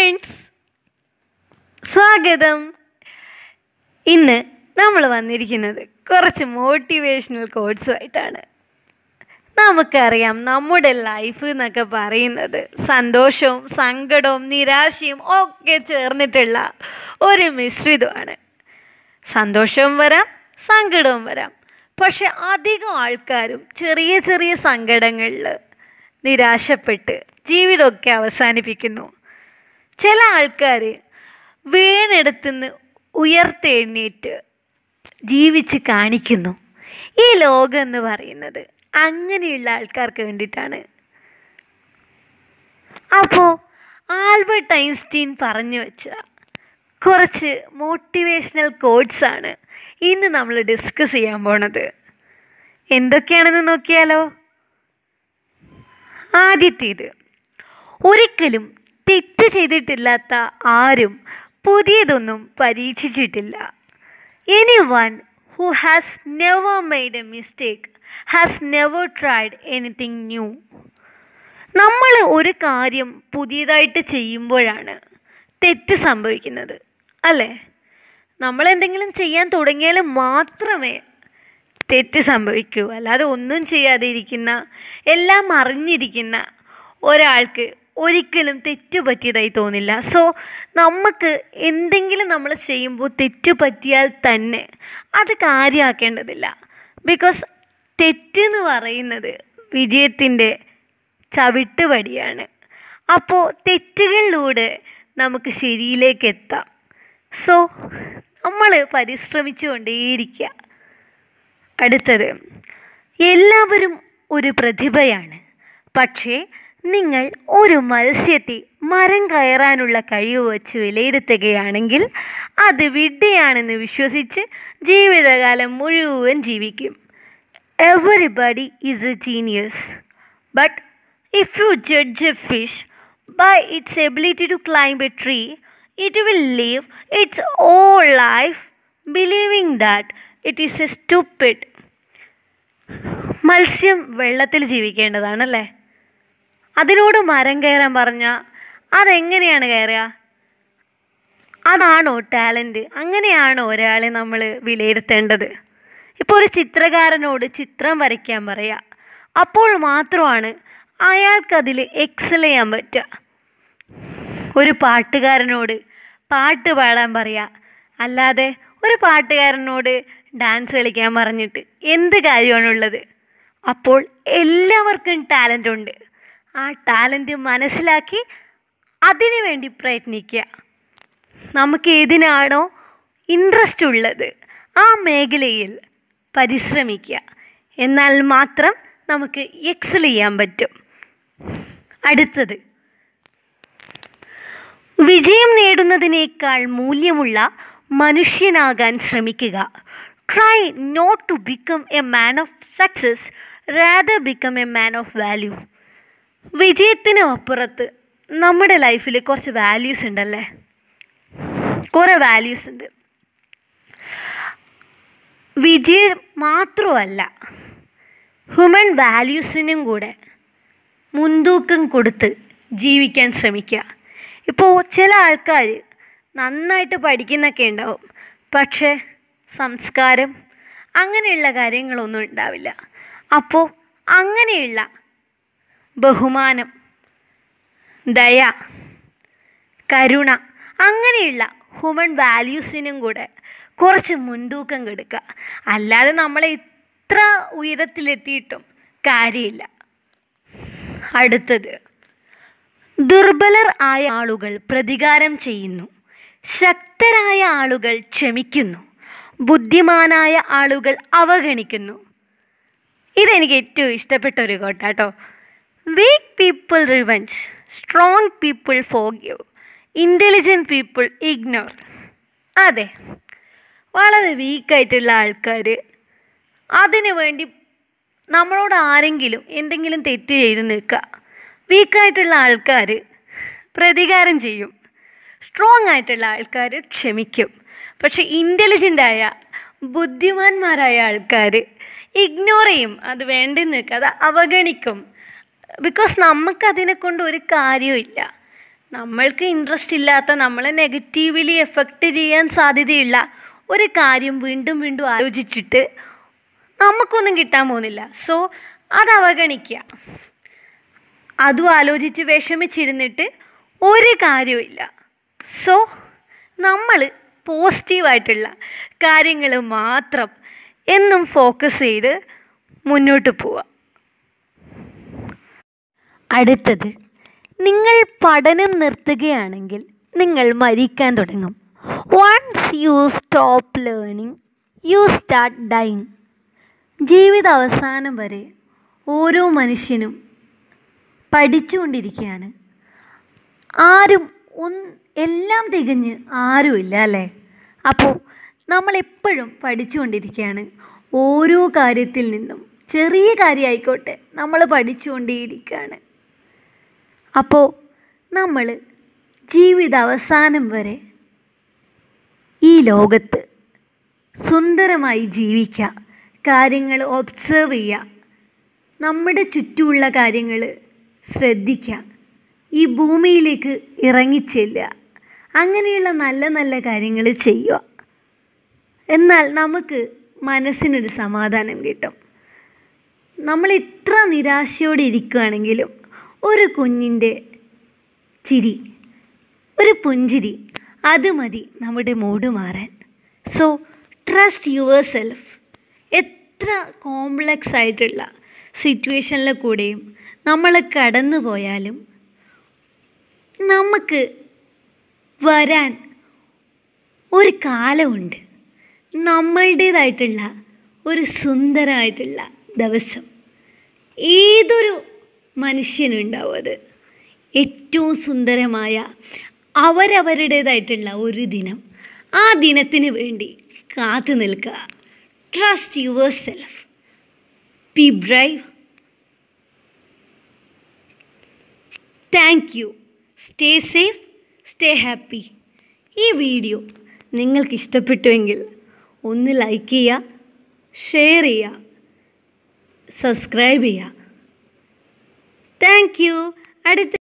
friends സ്വാഗതം ഇന്ന് നമ്മൾ വന്നിരിക്കുന്നത് കുറച്ച് മോട്ടിവേഷണൽ കോഡ്സുമായിട്ടാണ് നമുക്കറിയാം നമ്മുടെ ലൈഫ് എന്നൊക്കെ പറയുന്നത് സന്തോഷവും സങ്കടവും നിരാശയും ഒക്കെ ചേർന്നിട്ടുള്ള ഒരു മിശ്രിതമാണ് സന്തോഷവും വരാം സങ്കടവും വരാം പക്ഷെ അധികം ആൾക്കാരും ചെറിയ ചെറിയ സങ്കടങ്ങളിൽ നിരാശപ്പെട്ട് ജീവിതമൊക്കെ അവസാനിപ്പിക്കുന്നു ചില ആൾക്കാർ വീണെടുത്തുനിന്ന് ഉയർത്തെഴുന്നേറ്റ് ജീവിച്ച് കാണിക്കുന്നു ഈ ലോകം എന്ന് പറയുന്നത് അങ്ങനെയുള്ള ആൾക്കാർക്ക് വേണ്ടിയിട്ടാണ് അപ്പോൾ ആൽബർട്ട് ഐൻസ്റ്റീൻ പറഞ്ഞു വെച്ച കുറച്ച് മോട്ടിവേഷണൽ കോഡ്സാണ് ഇന്ന് നമ്മൾ ഡിസ്കസ് ചെയ്യാൻ പോണത് എന്തൊക്കെയാണെന്ന് നോക്കിയാലോ ആദ്യത്തേത് ഒരിക്കലും തെറ്റ് ചെയ്തിട്ടില്ലാത്ത ആരും പുതിയതൊന്നും പരീക്ഷിച്ചിട്ടില്ല anyone who has never made a mistake has never tried anything new നമ്മൾ ഒരു കാര്യം പുതിയതായിട്ട് ചെയ്യുമ്പോഴാണ് തെറ്റ് സംഭവിക്കുന്നത് അല്ലേ നമ്മൾ എന്തെങ്കിലും ചെയ്യാൻ തുടങ്ങിയാൽ മാത്രമേ തെറ്റ് സംഭവിക്കൂ അല്ലാതെ ഒന്നും ചെയ്യാതെ ഇരിക്കുന്ന എല്ലാം അറിഞ്ഞിരിക്കുന്ന ഒരാൾക്ക് ഒരിക്കലും തെറ്റ് പറ്റിയതായി തോന്നില്ല സോ നമുക്ക് എന്തെങ്കിലും നമ്മൾ ചെയ്യുമ്പോൾ തെറ്റ് പറ്റിയാൽ തന്നെ അത് കാര്യമാക്കേണ്ടതില്ല ബിക്കോസ് തെറ്റെന്ന് പറയുന്നത് വിജയത്തിൻ്റെ ചവിട്ടുപടിയാണ് അപ്പോൾ തെറ്റുകളിലൂടെ നമുക്ക് ശരിയിലേക്ക് എത്താം സോ നമ്മൾ പരിശ്രമിച്ചുകൊണ്ടേയിരിക്കുക അടുത്തത് എല്ലാവരും ഒരു പ്രതിഭയാണ് പക്ഷേ നിങ്ങൾ ഒരു മത്സ്യത്തെ മരം കയറാനുള്ള കഴിവ് വച്ച് വിലയിരുത്തുകയാണെങ്കിൽ അത് വിഡ്ഢിയാണെന്ന് വിശ്വസിച്ച് ജീവിതകാലം മുഴുവൻ ജീവിക്കും everybody is a genius but if you judge a fish by its ability to climb a tree it will live its all life believing that it is a stupid മത്സ്യം വെള്ളത്തിൽ ജീവിക്കേണ്ടതാണല്ലേ അതിനോട് മരം കയറാൻ പറഞ്ഞാൽ അതെങ്ങനെയാണ് കയറുക അതാണോ ടാലൻറ്റ് അങ്ങനെയാണോ ഒരാളെ നമ്മൾ വിലയിരുത്തേണ്ടത് ഇപ്പോൾ ഒരു ചിത്രകാരനോട് ചിത്രം വരയ്ക്കാൻ പറയുക അപ്പോൾ മാത്രമാണ് അയാൾക്കതിൽ എക്സൽ ചെയ്യാൻ പറ്റുക ഒരു പാട്ടുകാരനോട് പാട്ട് പാടാൻ പറയുക അല്ലാതെ ഒരു പാട്ടുകാരനോട് ഡാൻസ് കളിക്കാൻ പറഞ്ഞിട്ട് എന്ത് കാര്യമാണുള്ളത് അപ്പോൾ എല്ലാവർക്കും ടാലൻ്റ് ഉണ്ട് ആ ടാലൻറ്റ് മനസ്സിലാക്കി അതിനു വേണ്ടി പ്രയത്നിക്കുക നമുക്ക് ഏതിനാണോ ഇൻട്രസ്റ്റ് ഉള്ളത് ആ മേഖലയിൽ പരിശ്രമിക്കുക എന്നാൽ മാത്രം നമുക്ക് എക്സൽ ചെയ്യാൻ പറ്റും അടുത്തത് വിജയം നേടുന്നതിനേക്കാൾ മൂല്യമുള്ള മനുഷ്യനാകാൻ ശ്രമിക്കുക try not to become a man of success rather become a man of value വിജയത്തിന് അപ്പുറത്ത് നമ്മുടെ ലൈഫിൽ കുറച്ച് വാല്യൂസ് ഉണ്ടല്ലേ കുറേ വാല്യൂസ് ഉണ്ട് വിജയം മാത്രമല്ല ഹ്യൂമൻ വാല്യൂസിനും കൂടെ മുൻതൂക്കം കൊടുത്ത് ജീവിക്കാൻ ശ്രമിക്കുക ഇപ്പോൾ ചില ആൾക്കാർ നന്നായിട്ട് പഠിക്കുന്നൊക്കെ ഉണ്ടാവും പക്ഷേ സംസ്കാരം അങ്ങനെയുള്ള കാര്യങ്ങളൊന്നും ഉണ്ടാവില്ല അപ്പോൾ അങ്ങനെയുള്ള ബഹുമാനം ദയ കരുണ അങ്ങനെയുള്ള ഹ്യൂമൻ വാല്യൂസിനും കൂടെ കുറച്ച് മുൻതൂക്കം കൊടുക്കുക അല്ലാതെ നമ്മളെ ഇത്ര ഉയരത്തിലെത്തിയിട്ടും കാര്യമില്ല അടുത്തത് ദുർബലർ ആയ ആളുകൾ പ്രതികാരം ചെയ്യുന്നു ശക്തരായ ആളുകൾ ക്ഷമിക്കുന്നു ബുദ്ധിമാനായ ആളുകൾ അവഗണിക്കുന്നു ഇതെനിക്ക് ഏറ്റവും ഇഷ്ടപ്പെട്ട ഒരു കോട്ടാട്ടോ weak people revenge strong people forgive intelligent people ignore അതെ വളരെ വീക്കായിട്ടുള്ള ആൾക്കാർ അതിനു വേണ്ടി നമ്മളോട് ആരെങ്കിലും എന്തെങ്കിലും തെറ്റ് ചെയ്ത് നിൽക്കുക വീക്കായിട്ടുള്ള ആൾക്കാർ പ്രതികാരം ചെയ്യും സ്ട്രോങ് ആയിട്ടുള്ള ആൾക്കാർ ക്ഷമിക്കും പക്ഷെ ഇൻ്റലിജൻ്റായ ബുദ്ധിമാന്മാരായ ആൾക്കാർ ഇഗ്നോർ ചെയ്യും അത് വേണ്ടെന്ന് വെക്കുക അത് അവഗണിക്കും ബിക്കോസ് നമുക്കതിനെ കൊണ്ട് ഒരു കാര്യമില്ല നമ്മൾക്ക് ഇൻട്രസ്റ്റ് ഇല്ലാത്ത നമ്മളെ നെഗറ്റീവ്ലി എഫക്റ്റ് ചെയ്യാൻ സാധ്യതയുള്ള ഒരു കാര്യം വീണ്ടും വീണ്ടും ആലോചിച്ചിട്ട് നമുക്കൊന്നും കിട്ടാൻ പോകുന്നില്ല സോ അത് അവഗണിക്കുക അതും ആലോചിച്ച് വിഷമിച്ചിരുന്നിട്ട് ഒരു കാര്യവുമില്ല സോ നമ്മൾ പോസിറ്റീവായിട്ടുള്ള കാര്യങ്ങൾ മാത്രം എന്നും ഫോക്കസ് ചെയ്ത് മുന്നോട്ട് പോവുക അടുത്തത് നിങ്ങൾ പഠനം നിർത്തുകയാണെങ്കിൽ നിങ്ങൾ മരിക്കാൻ തുടങ്ങും once you stop learning you start dying ജീവിത അവസാനം വരെ ഓരോ മനുഷ്യനും പഠിച്ചുകൊണ്ടിരിക്കുകയാണ് ആരും ഒന്ന് എല്ലാം തികഞ്ഞ് ആരുമില്ല അല്ലേ അപ്പോൾ നമ്മളെപ്പോഴും പഠിച്ചുകൊണ്ടിരിക്കുകയാണ് ഓരോ കാര്യത്തിൽ നിന്നും ചെറിയ കാര്യമായിക്കോട്ടെ നമ്മൾ പഠിച്ചുകൊണ്ടേയിരിക്കുകയാണ് അപ്പോൾ നമ്മൾ ജീവിത അവസാനം വരെ ഈ ലോകത്ത് സുന്ദരമായി ജീവിക്കുക കാര്യങ്ങൾ ഒബ്സേർവ് ചെയ്യുക നമ്മുടെ ചുറ്റുമുള്ള കാര്യങ്ങൾ ശ്രദ്ധിക്കുക ഈ ഭൂമിയിലേക്ക് ഇറങ്ങിച്ചെല്ലുക അങ്ങനെയുള്ള നല്ല നല്ല കാര്യങ്ങൾ ചെയ്യുക എന്നാൽ നമുക്ക് മനസ്സിനൊരു സമാധാനം കിട്ടും നമ്മൾ ഇത്ര നിരാശയോടെ ഇരിക്കുകയാണെങ്കിലും ഒരു കുഞ്ഞിൻ്റെ ചിരി ഒരു പുഞ്ചിരി അത് മതി നമ്മുടെ മൂഡ് മാറാൻ സോ ട്രസ്റ്റ് യുവർ സെൽഫ് എത്ര കോംപ്ലക്സ് ആയിട്ടുള്ള സിറ്റുവേഷനിൽ കൂടെയും നമ്മൾ കടന്നു പോയാലും നമുക്ക് വരാൻ ഒരു കാലമുണ്ട് നമ്മളുടേതായിട്ടുള്ള ഒരു സുന്ദരമായിട്ടുള്ള ദിവസം ഏതൊരു മനുഷ്യനുണ്ടാവും അത് ഏറ്റവും സുന്ദരമായ അവരവരുടേതായിട്ടുള്ള ഒരു ദിനം ആ ദിനത്തിന് വേണ്ടി കാത്തു നിൽക്കുക trust yourself be brave thank you stay safe stay happy ഈ വീഡിയോ നിങ്ങൾക്ക് ഇഷ്ടപ്പെട്ടുവെങ്കിൽ ഒന്ന് ലൈക്ക് ചെയ്യുക ഷെയർ ചെയ്യുക സബ്സ്ക്രൈബ് ചെയ്യുക താങ്ക് യു അടുത്ത